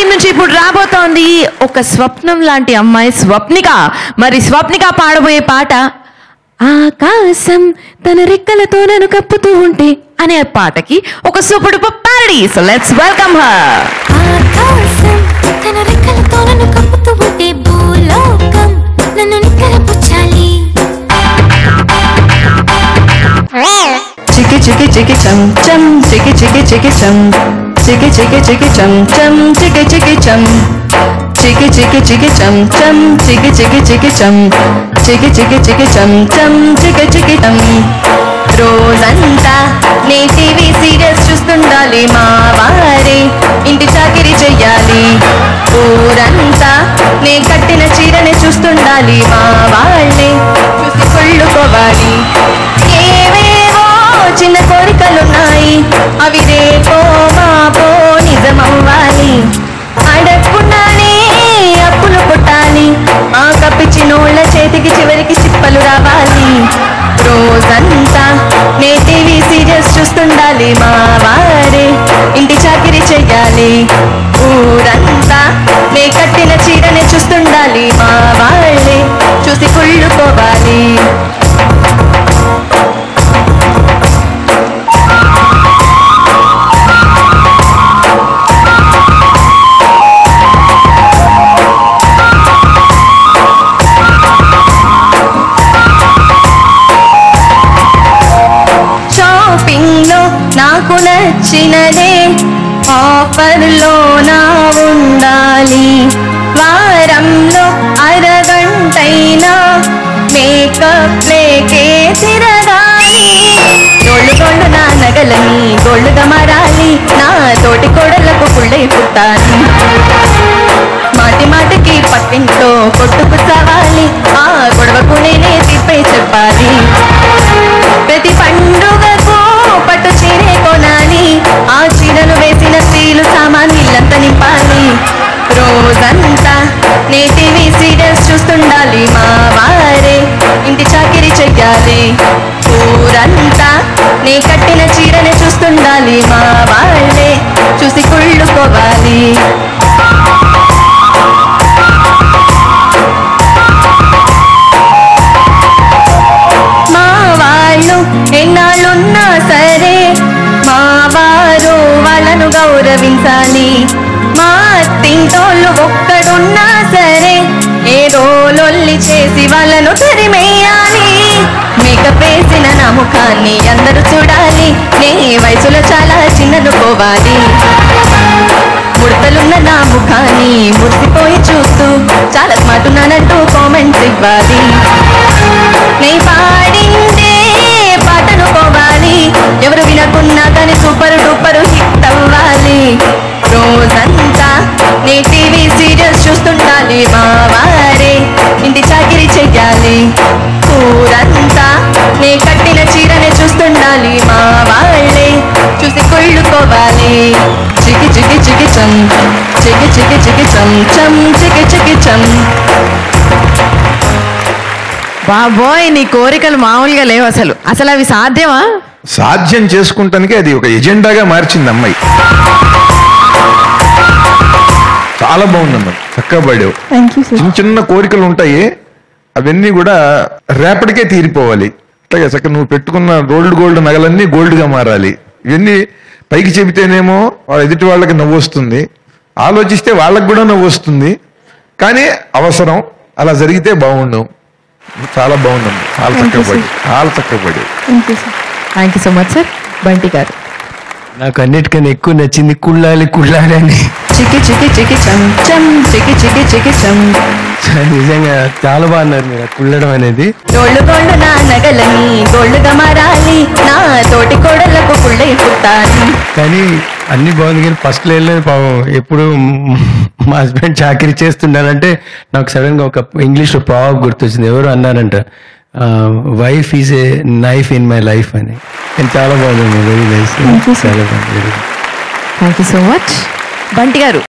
team నుంచి ఇప్పుడు రాబోతోంది ఒక స్వప్నం లాంటి అమ్మాయి స్వప్నిక మరి స్వప్నిక పాడబోయే పాట ఆకాశం తన రెక్కలతో నన్ను కప్పుతూ ఉంటే అనే పాటకి ఒక super duper parody so let's welcome her ఆకాశం తన రెక్కలతో నన్ను కప్పుతూ ఉంటే భూలోకం నన్ను నిక్కరపుచ్చాలి చికి చికి చికి చం చం చికి చికి చికి చం చికి చికి చికి చం చం చికి చికి చం చికి చికి చికి చం చం చికి చికి చికి చం చికి చికి చికి చం చం చికి చికి చం రోజంతా నే టీవీ సీరియల్స్ చూస్తుండాలి మా వారే ఇంటి చాకిరి చెయ్యాలి ఊరంతా నే కట్టిన చీరని చూస్తుండాలి మా వాళ్ళే చూసి కొళ్ళుకోవాలి ఏవేవో చిన్న కోరికలున్నాయి అవి రేపో మాపో నిజమవ్వాలి అడగకుండానే అప్పులు పుట్టాలి ఆ కప్పిచ్చినోళ్ళ చేతికి చివరికి చిప్పలు రావాలి రోజంతా నే టీవీ సీరియల్స్ చూస్తుండాలి మా వారే ఇంటి చాకిరి చెయ్యాలి ఊరంతా నే కట్టిన చీరని చూస్తుండాలి మా వాళ్ళే చూసి కుళ్ళుకోవాలి షాపింగ్ లో నాకు నచ్చినదే ఆఫర్ లో నా ఉండాలి వారంలో అరగంటైనా మేకప్ లేకే తిరగాలి గోళ్ళు గోళ్ళు నా నగలని గోళ్ళుగా మారాలి నా తోటి కోడలకు పుళ్ళై పుట్టాలి మాటి మాటికి పక్కింట్లో కొట్టుకు చావాలి ఆ గొడవకు నేనే తీర్పై చెప్పాలి ప్రతి పండుగకు పట్టు చీరే కొనాలి ఆ చీరను వేసిన స్త్రీలు సామాన్ ఇల్లంతా నింపాలి రోజంతా నే టీవీ సీరియల్స్ చూస్తుండాలి మా వారే ఇంటి చాకిరి చెయ్యాలి ఊరంతా నే కట్టిన చీరని చూస్తుండాలి మా వాళ్ళే చూసి కుళ్ళుకోవాలి మా వాళ్ళు ఎన్నాళ్ళున్నా సరే మా వారు వాళ్ళను గౌరవించాలి మా తింటోళ్ళు ఒక్కడున్నా సరే ఏ రోలొల్లి చేసి వాళ్ళను తరిమేయాలి మేకప్ వేసిన నా ముఖాన్ని అందరూ చూడాలి నే వయసులో చాలా చిన్ననుకోవాలి ముడతలున్న నా ముఖాన్ని మురిసిపోయి చూస్తూ చాలా స్మార్ట్ ఉన్నానంటూ కామెంట్స్ ఇవ్వాలి నే పాడిందే పాటను పోవాలి ఎవరు వినకున్నా కానీ సూపర్ డూపర్ హిట్ అవ్వాలి రోజంతా నే టీవీ సీరియల్స్ చూస్తుండాలి మా వారే ఇంటి చాకిరి చెయ్యాలి ఊరంతా నే కట్టిన చీరని చూస్తుండాలి మా వాళ్ళే చూసి కొళ్ళుకోవాలి చికి చికి చికి చం చికి చికి చికి చం చం చికి చికి చం బాబోయ్ నీ కోరికలు మామూలుగా లేవు అసలు అసలు అవి సాధ్యమా సాధ్యం చేసుకుంటానికి అది ఒక ఎజెండాగా మార్చింది అమ్మాయి చాలా బాగుందమ్మా చక్కగా పాడావు చిన్న చిన్న కోరికలు ఉంటాయి అవన్నీ కూడా రేపటికే తీరిపోవాలి అట్లాగే చక్కగా నువ్వు పెట్టుకున్న గోల్డ్ గోల్డ్ నగలన్నీ gold గా మారాలి ఇవన్నీ పైకి చెబితేనేమో వాళ్ళ ఎదుటి వాళ్ళకి నవ్వు వస్తుంది ఆలోచిస్తే వాళ్ళకి కూడా నవ్వు వస్తుంది కానీ అవసరం అలా జరిగితే బాగుండు చాలా బాగుందమ్మా చాలా చక్కగా పడి చాలా చక్కగా పడి thank you so much sir Bunty గారు నాకు అన్నిటికన్నా ఎక్కువ నచ్చింది కుళ్ళాలి కుళ్ళాలి అని చికి చికి చికి చం చం చికి చికి చికి చం నిజంగా చాలా బాగున్నారు మీరు ఆ కుళ్ళడం అనేది గోళ్ళు గోళ్ళు నా నగలని గోళ్ళుగా మారాలి నా తోటి కోడలకు పుళ్ళై పుట్టాలి కానీ అన్ని బాగుంది కానీ ఫస్ట్ లేయర్లో పాపం ఎప్పుడు మా హస్బెండ్ చాకరీ చేస్తున్నానంటే నాకు సడన్ గా ఒక ఇంగ్లీష్ లో ప్రాబ్ గుర్తొచ్చింది ఎవరు అన్నారంట wife is a knife in my life అని కానీ చాలా బాగుంది వెరీ నైస్ చాలా బాగుంది thank you so much Bunty గారు